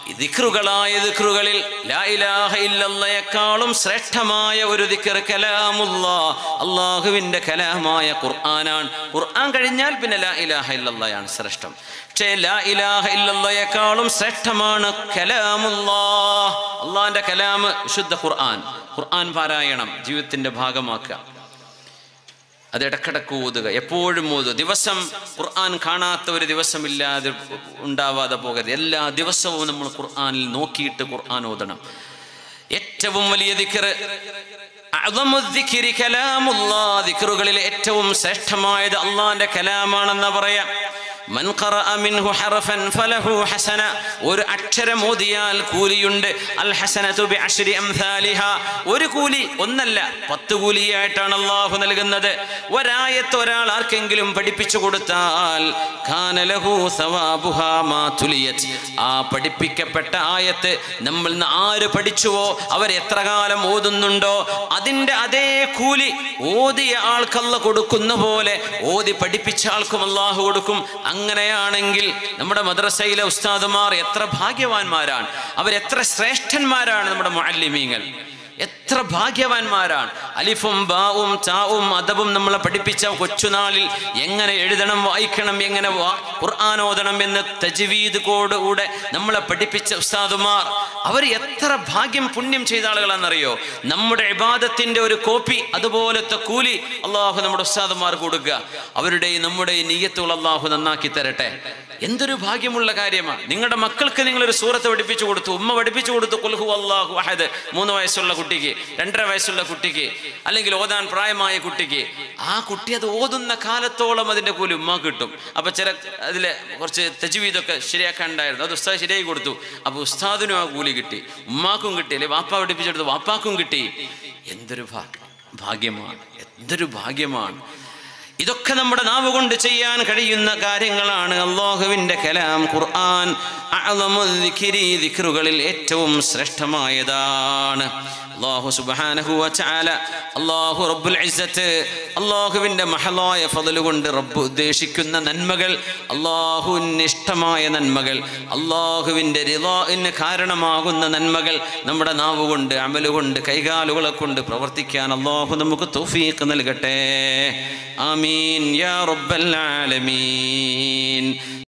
ദിക്റുകളായ ദിക്റുകളിൽ ലാ ഇലാഹ ഇല്ലല്ലയേക്കാളും ശ്രേഷ്ഠമായ ഒരു ദിക്ർ കലാമുള്ള അള്ളാഹുവിൻ്റെ കലാമായ ഖുർആനാണ് ഖുർആൻ കഴിഞ്ഞാൽ പിന്നെ ലാ ഇലാഹ ഇല്ലല്ലയാണ് ശ്രേഷ്ഠം പക്ഷേ ലാ ഇലാഹ ഇല്ലല്ലയേക്കാളും ശ്രേഷ്ഠമാണ് കലാമുല്ലാ അള്ളാഹിൻ്റെ കലാമ് വിശുദ്ധ ഖുർആൻ ഖുർആൻ പാരായണം ജീവിതത്തിൻ്റെ ഭാഗമാക്കുക അത് ഇടക്കിടക്ക് ഓതുക എപ്പോഴും ഓതുക ദിവസം ഖുർആൻ കാണാത്ത ഒരു ദിവസമില്ലാതെ ഉണ്ടാവാതെ പോകരുത് എല്ലാ ദിവസവും നമ്മൾ ഖുർആനിൽ നോക്കിയിട്ട് ഖുർആൻ ഓതണം ഏറ്റവും വലിയ ദിക്റ് അഅ്ളമു ദിക്രി കലാമുല്ലാഹ് ദിക്റുകളിൽ ഏറ്റവും ശ്രേഷ്ഠമായത് അള്ളാഹിന്റെ കലാമാണെന്ന് പറയാം മൻ ഖറഅ മിൻഹു ഹർഫൻ ഫലഹു ഹസന ഒരു അക്ഷരം ഓതിയാൽ കൂലിയുണ്ട് അൽ ഹസനതു ബിഅശ്രി അംസാലിഹ ഒരു കൂലി ഒന്നല്ല പത്ത് കൂലിയായിട്ടാണ് അള്ളാഹു നൽകുന്നത് ഒരായത്ത് ഒരാൾ ആർക്കെങ്കിലും പഠിപ്പിച്ചു കൊടുത്താൽ കാന ലഹു സവാബുഹാ മാ തുലിയത് ആ പഠിപ്പിക്കപ്പെട്ട ആയത്ത് നമ്മൾ ഇന്ന് ആര് പഠിച്ചുവോ അവർ എത്ര കാലം ഓതുന്നുണ്ടോ അതിൻ്റെ അതേ കൂലി ഓതിയ ആൾക്കല്ല കൊടുക്കുന്ന പോലെ ഓതി പഠിപ്പിച്ച ആൾക്കും അള്ളാഹു കൊടുക്കും അങ്ങനെയാണെങ്കിൽ നമ്മുടെ മദ്രസയിലെ ഉസ്താദുമാർ എത്ര ഭാഗ്യവാന്മാരാണ് അവരെത്ര ശ്രേഷ്ഠന്മാരാണ് നമ്മുടെ മുഅല്ലിമീങ്ങൾ എത്ര ഭാഗ്യവാന്മാരാണ് അലിഫും ബാവും ചാവും അദബും നമ്മളെ പഠിപ്പിച്ച കൊച്ചുനാളിൽ എങ്ങനെ എഴുതണം വായിക്കണം എങ്ങനെ വാ- ഖുർആൻ ഓതണം എന്ന് തജ്വീദ് കോടുകൂടെ നമ്മളെ പഠിപ്പിച്ച ഉസ്താദുമാർ അവർ എത്ര ഭാഗ്യം പുണ്യം ചെയ്ത ആളുകളാണെന്നറിയോ നമ്മുടെ ഇബാദത്തിന്റെ ഒരു കോപ്പി അതുപോലത്തെ കൂലി അള്ളാഹു നമ്മുടെ ഉസ്താദുമാർ കൊടുക്കുക അവരുടെ നമ്മുടെ നീയത്തുകൾ അള്ളാഹു നന്നാക്കി തരട്ടെ എന്തൊരു ഭാഗ്യമുള്ള കാര്യമാണ് നിങ്ങളുടെ മക്കൾക്ക് നിങ്ങൾ ഒരു സൂറത്ത് പഠിപ്പിച്ചു കൊടുത്തു ഉമ്മ പഠിപ്പിച്ചു കൊടുത്തു കുൽഹു അള്ളാഹു അഹദ് മൂന്ന് വയസ്സുള്ള കുട്ടിക്ക് രണ്ടര വയസ്സുള്ള കുട്ടിക്ക് അല്ലെങ്കിൽ ഓതാൻ പ്രായമായ കുട്ടിക്ക് ആ കുട്ടി അത് ഓതുന്ന കാലത്തോളം അതിന്റെ കൂലി ഉമ്മ കിട്ടും അപ്പൊ ചില അതിലെ കുറച്ച് തെജുവീതൊക്കെ ശരിയാക്കാനുണ്ടായിരുന്നു അത് ഉസ്താദ് ശരിയായി കൊടുത്തു അപ്പൊ ഉസ്താദിനും ആ കൂലി കിട്ടി ഉമ്മാക്കും കിട്ടി അല്ലെ വാപ്പ പഠിപ്പിച്ചെടുത്ത് വാപ്പാക്കും കിട്ടി എന്തൊരു ഭാഗ്യം ഭാഗ്യമാണ് എന്തൊരു ഭാഗ്യമാണ് ഇതൊക്കെ നമ്മുടെ നാവ് കൊണ്ട് ചെയ്യാൻ കഴിയുന്ന കാര്യങ്ങളാണ് അള്ളാഹുവിൻ്റെ കലാം ഖുർആൻ അഅ്ളമുൽ ദിക്രി ദിക്റുകളിൽ ഏറ്റവും ശ്രേഷ്ഠമായതാണ് അള്ളാഹു സുബ്ഹാനഹു വതആല അള്ളാഹു റബ്ബുൽ ഇസ്സത്ത് അള്ളാഹുവിൻ്റെ മഹലായ ഫضل കൊണ്ട് റബ്ബ് ഉദ്ദേശിക്കുന്ന നന്മകൾ അള്ളാഹുവിന് ഇഷ്ടമായ നന്മകൾ അള്ളാഹുവിൻ്റെ റിളാഇന് കാരണമാകുന്ന നന്മകൾ നമ്മുടെ നാവ് കൊണ്ട് അമല് കൊണ്ട് കൈകാലുകളെ കൊണ്ട് പ്രവർത്തിക്കാൻ അള്ളാഹു നമുക്ക് തൗഫീഖ് നൽകട്ടെ ആമീൻ യാ റബ്ബൽ ആലമീൻ